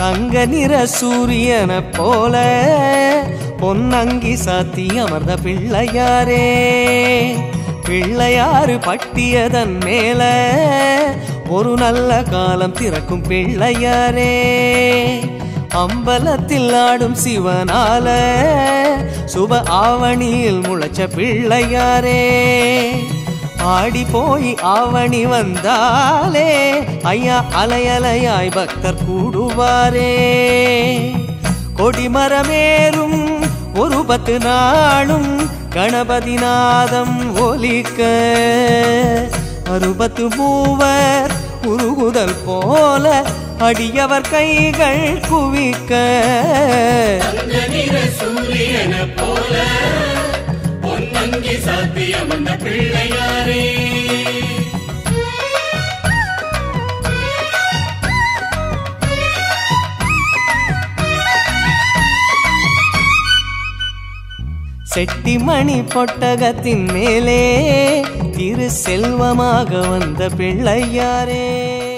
தங்க நிற சூரியனை போல பொன்னங்கி சாத்தி அமர்ந்த பிள்ளையாரே பிள்ளையாறு பட்டியதன் மேல ஒரு நல்ல காலம் திறக்கும் பிள்ளையாரே அம்பலத்தில் ஆடும் சிவனால சுப ஆவணியில் முளைச்ச பிள்ளையாரே ஆடி போய் ஆவணி வந்தாலே ஐயா அலையலையாய் பக்தர் கூடுவாரே கொடிமரமேறும் ஒரு பத்து நாளும் கணபதி நாதம் ஒலிக்க அறுபத்து மூவர் உருகுதல் போல அடியவர் கைகள் குவிக்க தங்க நிற சூரியன போல பொன்னங்கி சாத்தி அமர்ந்த பிள்ளையாரே செட்டிமணி பொட்டகத்தின் மேலே திரு செல்வமாக வந்த பிள்ளையாரே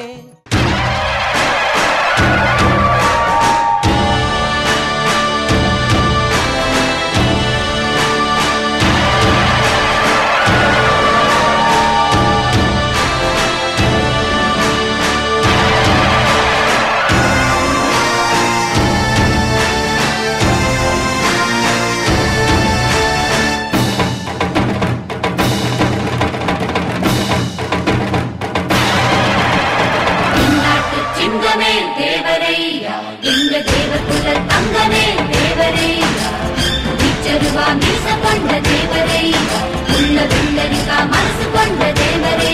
இந்நாட்டு சிங்கமே தேவரை எங்க தேவகுல தங்கமே தேவரை இச்சருவா மீச கொண்ட தேவரை உள்ள வெள்ளரிக்கா மனசு கொண்ட தேவரை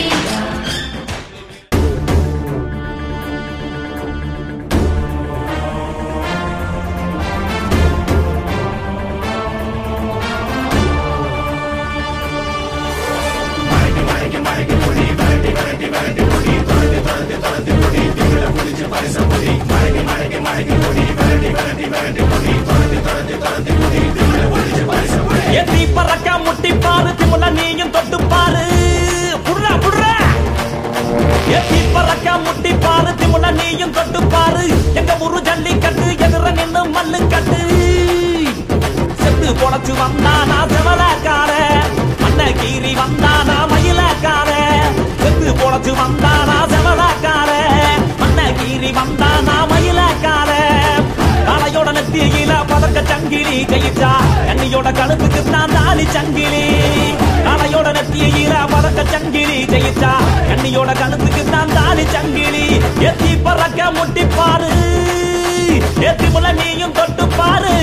எத்தி பறக்க முட்டி பாரு திமுல நீயும் தொட்டு பாரு புடுறா புடுறா எத்தி பறக்க முட்டி பாரு திமுல நீயும் தொட்டு பாரு எங்க ஊரு ஜல்லிக்கட்டு எதிர நின்னு மல்லு கட்டு செத்து பொழைச்சு வந்தானா செவலக்கார மண்ண கீறி வந்தானா மயிலக்கார செத்து பொழைச்சு வந்தானா செவலக்கார மண்ண கீறி வந்தானா மயிலக்கார காளையோட நெத்தியில பதக்க சங்கிலி ஜெயிச்சா கண்ணியோட கழுத்துக்கு தான் தாலி சங்கிலி காளையோட நெத்தியில பதக்க சங்கிலி ஜெயிச்சா கண்ணியோட கழுத்துக்கு தான் தாலி சங்கிலி எத்தி பறக்க முட்டி பாரு எத்தி முல நீயும் தொட்டு பாரு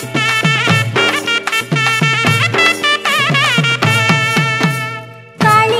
காளி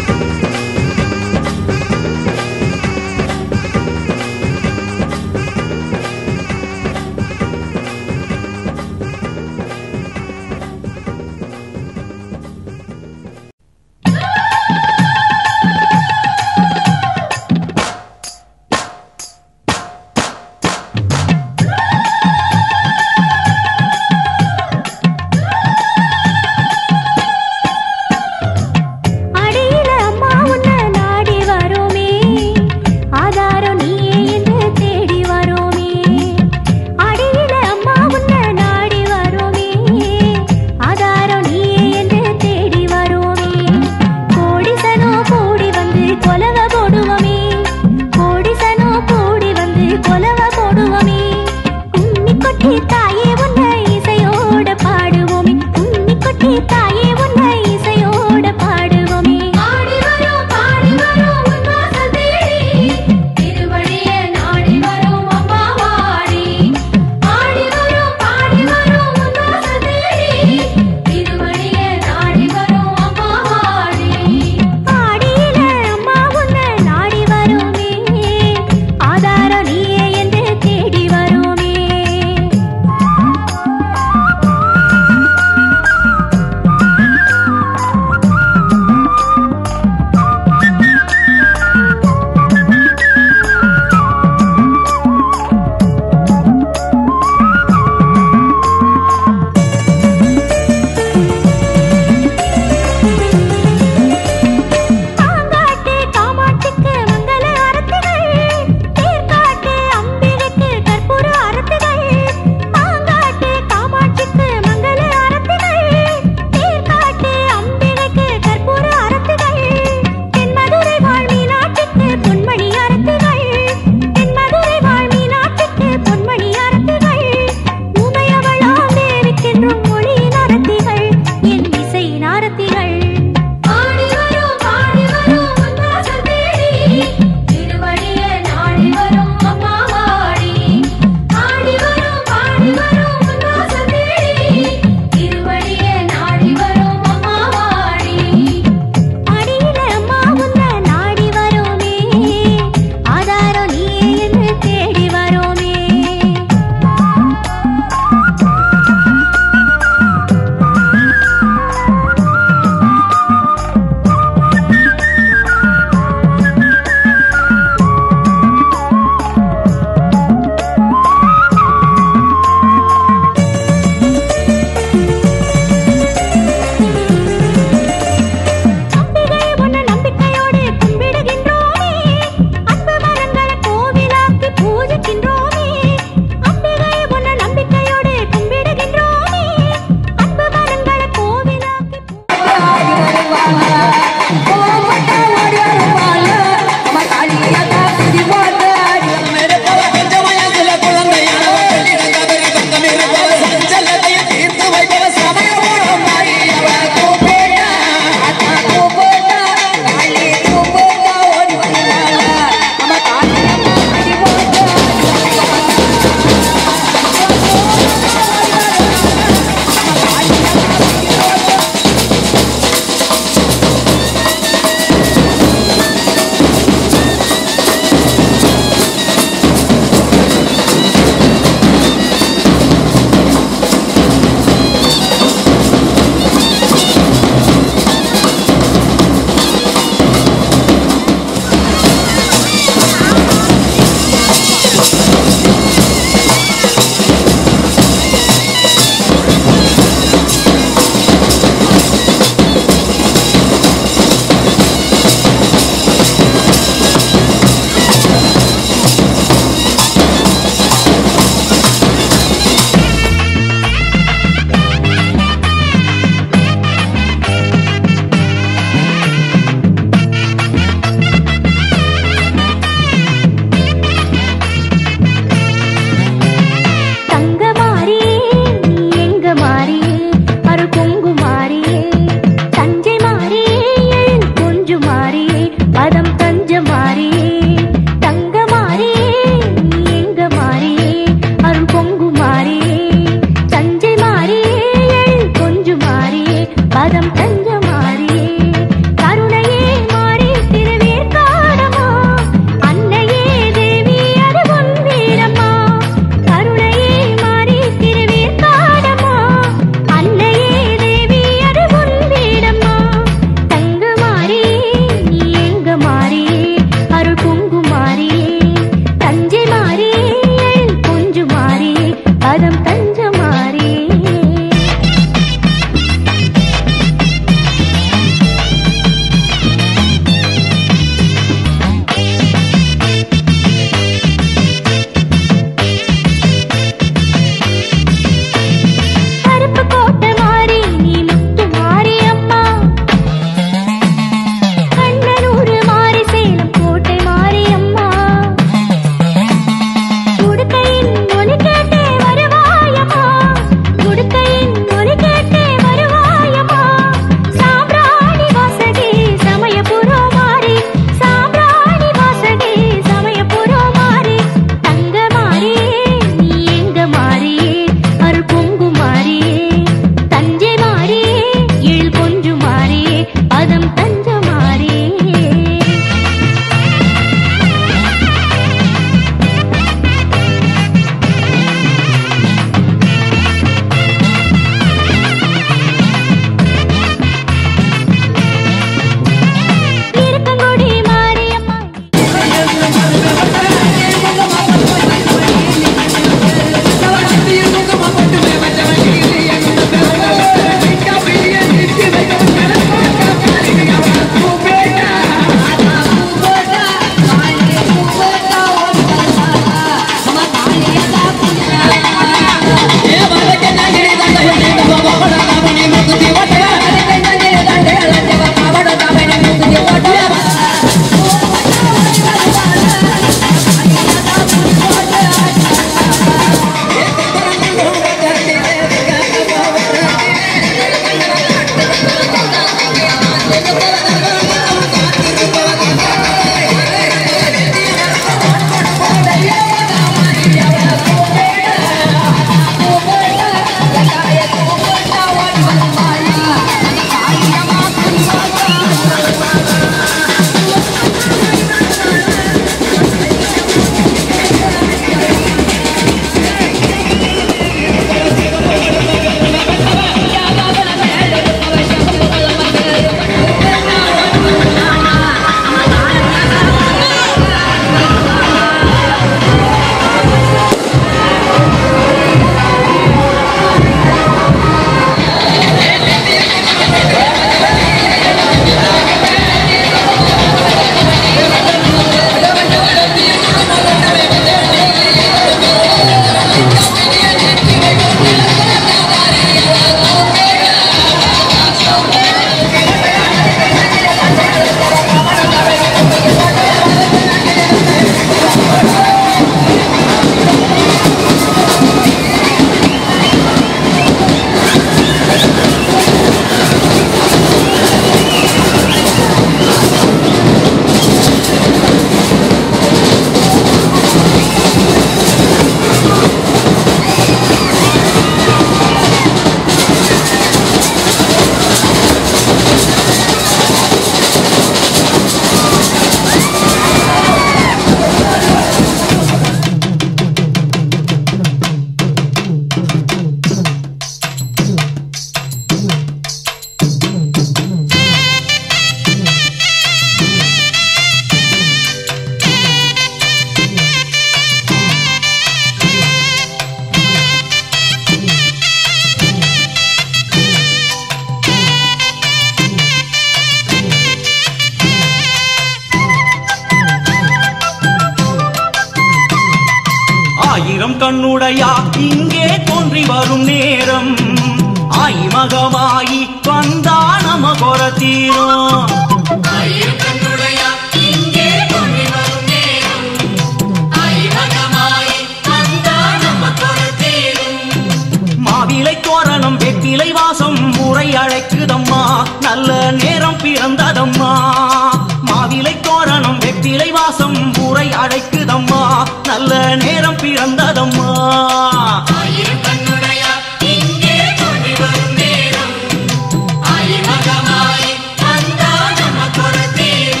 ஆயிரம் கண்ணுடையா இங்கே தோன்றி வரும் நேரம் ஆய் மகமாயி வந்தா நம கொர தீரும் ஆயிரம் கண்ணுடையா இங்கே தோன்றி வரும் நேரம் ஐமகமாய் வந்தா நம்ம கொரத்தேரும் மாவிலை தோரணம் வெற்றிலை வாசம் முறை அழைக்குதம்மா நல்ல நேரம் பிறந்ததம்மா மாவிலை தோரணம் வெற்றிலை வாசம் முறை அழைக்குதம்மா நல்ல நேரம் பிறந்ததம்மா ஆயிரம் கண்ணுடையா இங்கே தோன்றி வரும் நேரம் ஐமகமாய் வந்தா நம்ம கொரத்தேரும்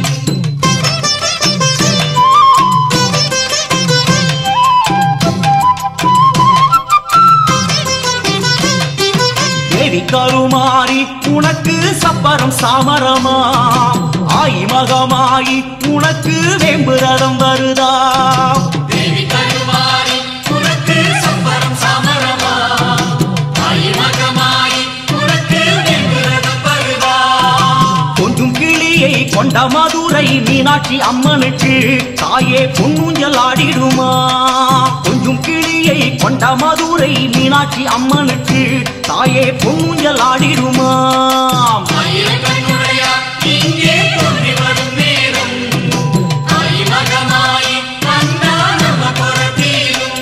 தேவி கருமாறி உனக்கு சப்பரம் சாமரமா ஆய் மகமாயி உனக்கு வேம்புரதம் வருதா தேவி கருமாரி உனக்கு சப்பரம் சாமரமா ஐமகமாய் உனக்கு வெங்குரதம் வருவா கொஞ்சம் கிளியை கொண்ட மதுரை மீனாட்சி அம்மனுக்கு தாயே பொன்னூஞ்சல் ஆடிடுமா கொஞ்சம் கிளியை கொண்ட மதுரை மீனாட்சி அம்மனுக்கு தாயே பொன்னூஞ்சல் ஆடிடுமா ஆயிரம் கண்ணுடையா இங்கே தோன்றி வரும் நேரம் ஐமகமாய் வந்தா நம்ம கொரத்தேரும்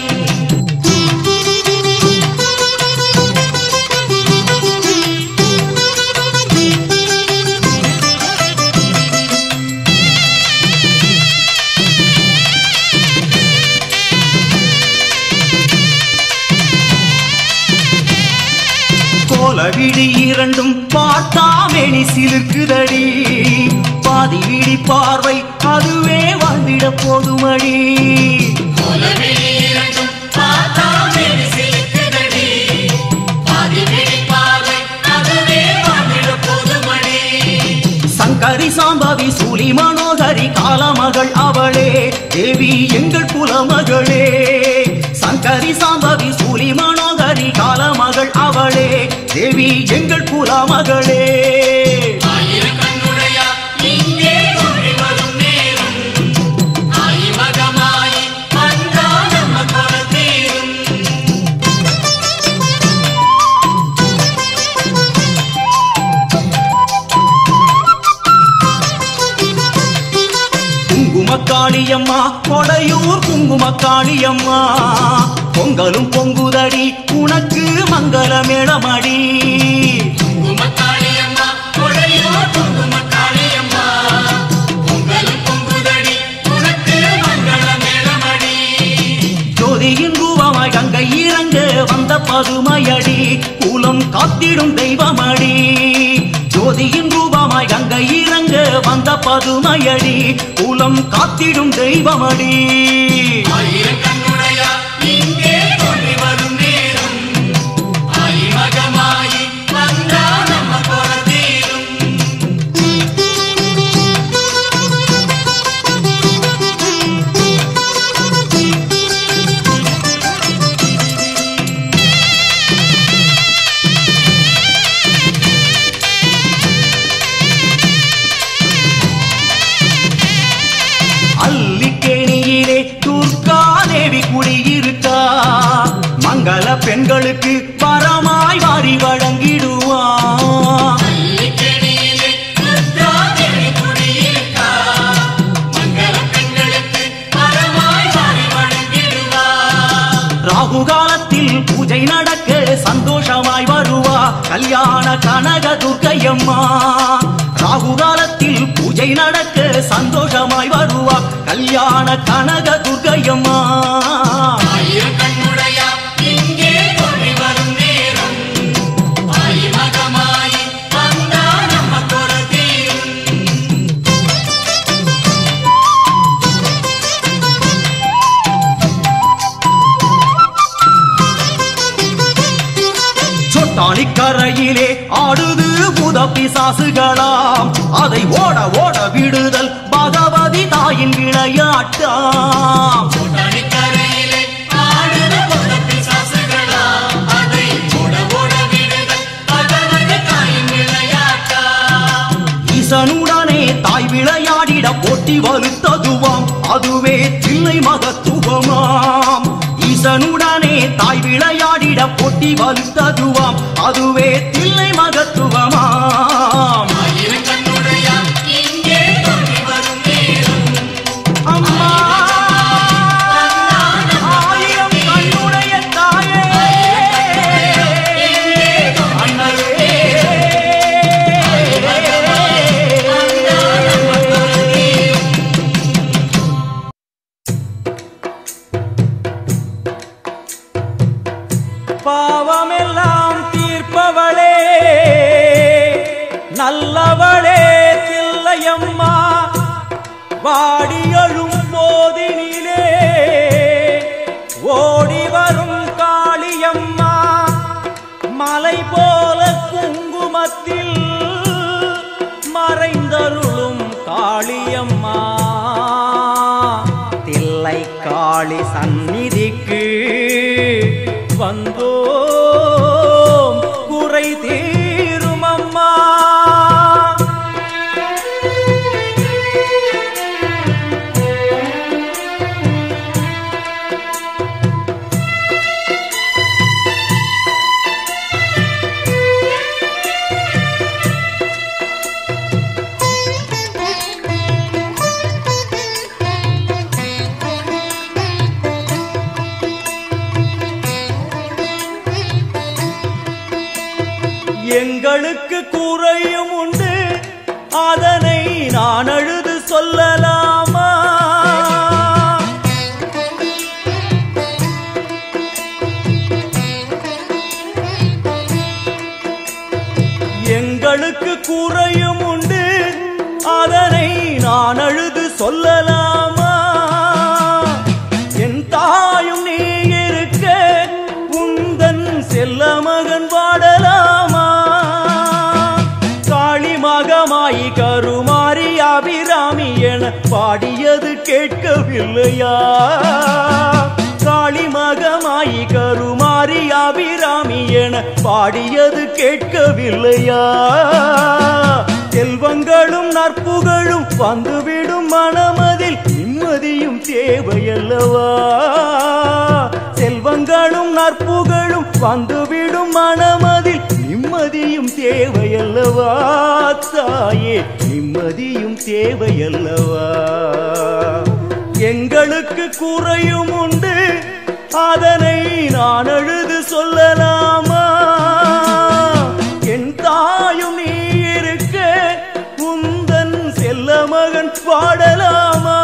கோல விழி இரண்டும் பார்த்தாமேனி சிலுக்குதடி பாதி விழி பார்வை அதுவே வாழ்ந்திட போதுமடி உலகில் இரண்டும் பார்த்தா மேனி சிலுக்குதடி. பாதி விழி பார்வை அதுவே வாழ்ந்திட போதுமடி. சங்கரி சாம்பவி சூலி மனோகரி காலமகள் அவளே தேவி எங்கள் குலமகளே சங்கரி சாம்பவி சூலி மனோகரி காலமகள் அவளே தேவி எங்கள் குலமகளே ஆயிரம் கண்ணுடையா இங்கே தோன்றி வரும் நேரம். ஆயிமகமாய் வந்தா நம்ம கொரத்தேரும். குங்குமக்காளியம்மா கொடையூர் குங்குமக்காளியம்மா பொங்கலும் பொங்குதடி உனக்கு மங்கள மேளமடி குங்குமக்காளியம்மா, கொடையூர் குங்குமக்காளியம்மா. பொங்கலும் பொங்குதடி, உனக்கு மங்கள மேளமடி ஜோதியின் ரூபமாய் கங்கை இறங்க வந்த பதுமையடி கூலம் காத்திடும் தெய்வமடி ஜோதியின் ரூபமாய் கங்கை இறங்க வந்த பதுமையடி கூலம் காத்திடும் தெய்வமடி ஆயிரம் கண்ணுடையா இங்கே தோன்றி வரும் நேரம் ஆயிமகமாயி வந்தா நம்ம கொரத்தேரும் அல்லிக்கேணியிலே துர்கா தேவி குடியிருக்கா மங்கள பெண்களுக்கு வரமாய் வாரி வழங்கிடுவா பள்ளிக்கெணியிலே துர்கா தேவி குடியிருக்கா. மங்கள பெண்களுக்கு வரமாய் வாரி வழங்கிடுவா. ராகு காலத்தில் பூஜை நடக்க சந்தோஷமாய் வருவா கல்யாண கனக துர்க்கையம்மா ராகு காலத்தில் பூஜை நடக்க சந்தோஷமாய் வருவா கல்யாண கனக துர்க்கையம்மா ஆயிரம் கண்ணுடையா இங்கே தோன்றி வரும் நேரம் ஆயிமகமாயி வந்தா நம்ம கொரத்தேரும் சொட்டாளி கரையிலே ஆடுது புத பிசாசுகளாம் அதை ஓட ஓட விடுதல் பகவதி தாயின் விளையாட்டாம் கரையிலே ஆடுத போல பிசாசுகளா அதை ஓட ஓட விடுதல் பகவதி தாயின் விளையாட்டா ஈசனுடனே தாய் விளையாடிட போட்டி வலுத்ததுவாம் அதுவே தில்லை மகத்துவமாம் உடனுடனே தாய் விளையாடிட போட்டி வலுத்ததுவாம் அதுவே தில்லை மகத்துவமாம் ஆயிரம் கண்ணுடையார் இங்கே தோன்றி வரும் நேரம் அம்மா ஆயிரம் கண்ணுடைய தாயே அன்னையே பாவமெல்லாம் தீர்ப்பவளே நல்லவளே தில்லையம்மா வாடியழும் போதினிலே ஓடி வரும் காளியம்மா மலை போல குங்குமத்தில் மறைந்தருளும் காளியம்மா தில்லை காளி சந்நிதிக்கு வந்தோம் குறை தீரும் அம்மா எங்களுக்கு குறையும் உண்டு அதனை நான் அழுது சொல்லலாமா எங்களுக்கு குறையும் உண்டு அதனை நான் அழுது சொல்லலாமா என் தாயும் நீ இருக்க உந்தன் செல்ல மகன் வாடலாமா காளி மகமாயி கருமாரி அபிராமி என பாடியது கேட்கவில்லையா காளி மகமாயி கருமாரி அபிராமி என பாடியது கேட்கவில்லையா செல்வங்களும் நற்புகழும் வந்துவிடும் மனமதில் நிம்மதியும் தேவையல்லவா செல்வங்களும் நற்புகழும் வந்துவிடும் மனமதில் நிம்மதியும் தேவையல்லவா தாயே நிம்மதியும் தேவையல்லவா எங்களுக்கு குறையும் உண்டு அதனை நான் அழுது சொல்லலாமா என் தாயும் நீ இருக்க உந்தன் செல்ல மகன் பாடலாமா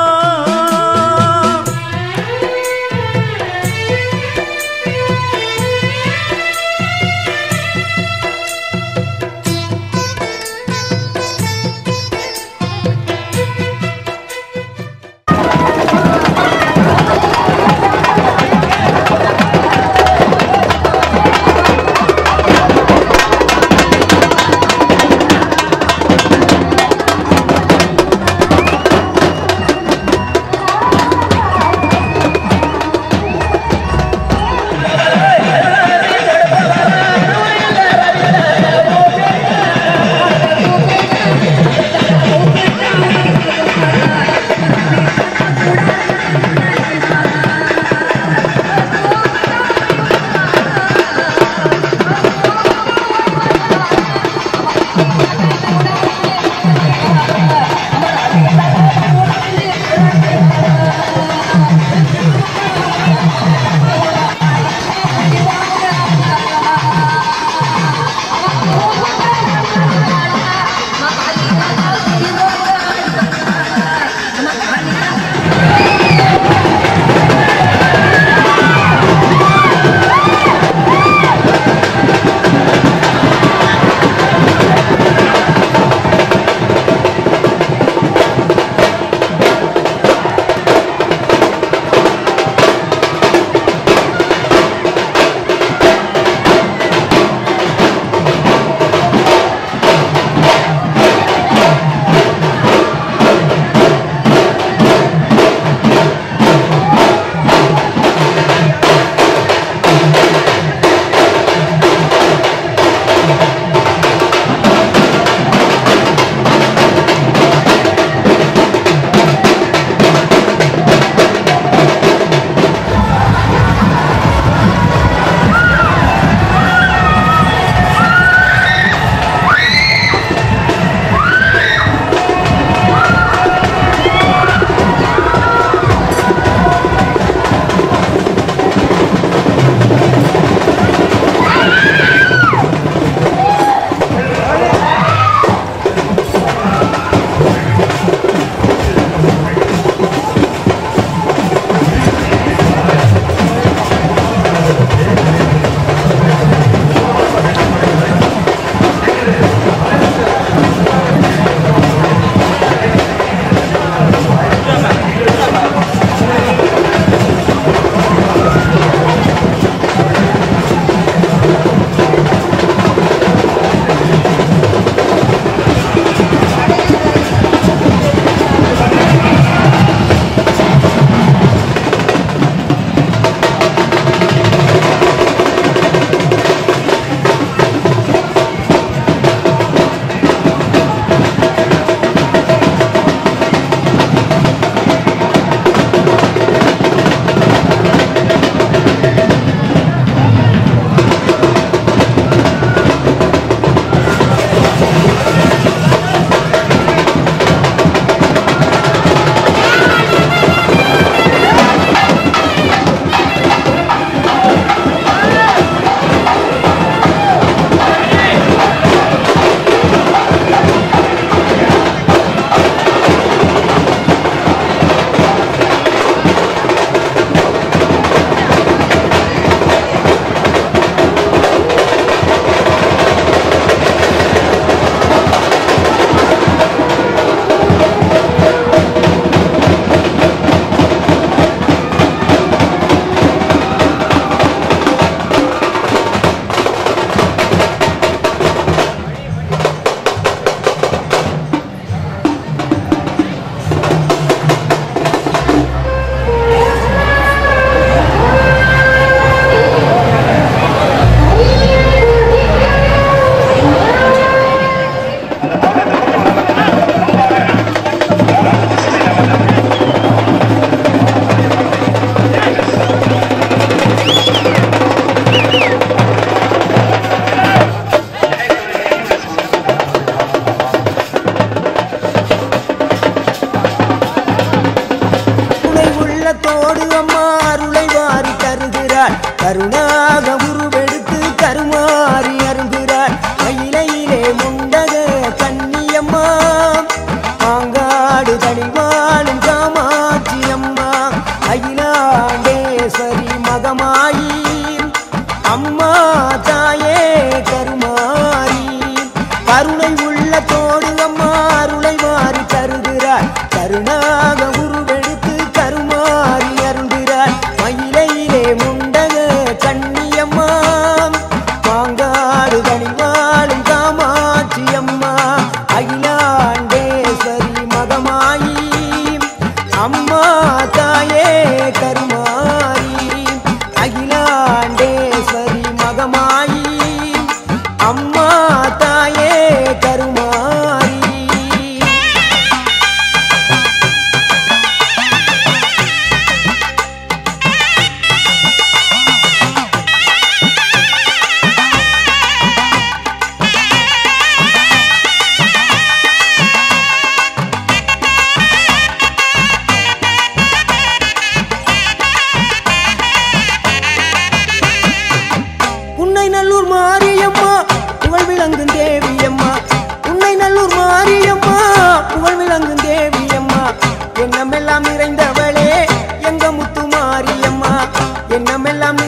ஆ கருணாக உருவெடுத்து கருமாறி அருங்குகிறார் மயிலையிலே முண்டக கன்னியம்மா மாங்காடு தனிவாழும் காமாட்சி அம்மா அகிலாண்டேஸ்வரி மகமாயி அம்மா தாயே கருமாரி கருணை உள்ளத்தோடு அம்மா அருளை மாறி தருகிறார் கருணாக உருவெடுத்து கருமாறி அருள்கிறார் மயிலையிலே முண்டக கண்ணியம்மா மாங்காடு கனிவாழும் காமாட்சி அம்மா அகிலாண்டேஸ்வரி மகமாயி அம்மா தாயே கருமாரி அகிலாண்டேஸ்வரி மகமாயி அம்மா தாயே கருமாரி உன்னை நல்லூர் மாரியம்மா புகழ் விளங்கும் தேவியம்மா உன்னை நல்லூர் மாரியம்மா புகழ் விளங்கும் தேவியம்மா எண்ணமெல்லாம் நிறைந்தவளே எங்க முத்து மாரியம்மா எண்ணமெல்லாம்